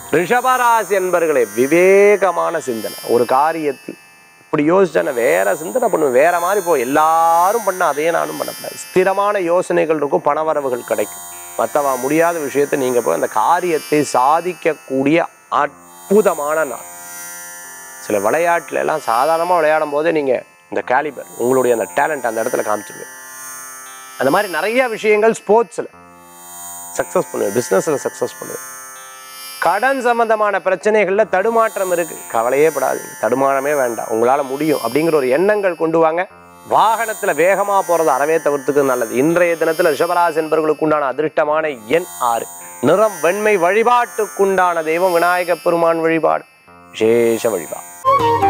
ரிஷபராசி என்பர்களே விவேகமான சிந்தனை ஒரு காரியத்தில் இப்படி யோசிச்சேன்னா வேற சிந்தனை பண்ணுவேன் வேற மாதிரி போ எல்லாரும் பண்ண அதையே நானும் பண்ணக்கூடாது ஸ்திரமான யோசனைகள் இருக்கும் பணவரவுகள் கிடைக்கும் மற்றவா முடியாத விஷயத்தை நீங்க போய் அந்த காரியத்தை சாதிக்கக்கூடிய அற்புதமான நாள் சில விளையாட்டுல எல்லாம் சாதாரணமாக விளையாடும் போதே நீங்க இந்த கேலிபர் உங்களுடைய அந்த டேலண்ட் அந்த இடத்துல காமிச்சிருவீங்க அந்த மாதிரி நிறைய விஷயங்கள் ஸ்போர்ட்ஸில் சக்ஸஸ் பண்ணுவேன் பிஸ்னஸில் சக்ஸஸ் பண்ணுவேன் கடன் சம்பந்தமான பிரச்சனைகள்ல தடுமாற்றம் இருக்கு கவலையே படாதீங்க தடுமாறமே வேண்டாம் உங்களால முடியும் அப்படிங்கிற ஒரு எண்ணங்கள் கொண்டு வாங்க வாகனத்துல வேகமா போறது அறவே தவிர்த்துக்கு நல்லது இன்றைய தினத்துல ரிஷபராசி என்பவர்களுக்கு உண்டான அதிர்ஷ்டமான எண் ஆறு நிறம் வெண்மை வழிபாட்டுக்குண்டான தெய்வம் விநாயகப் பெருமான் வழிபாடு விசேஷ வழிபாடு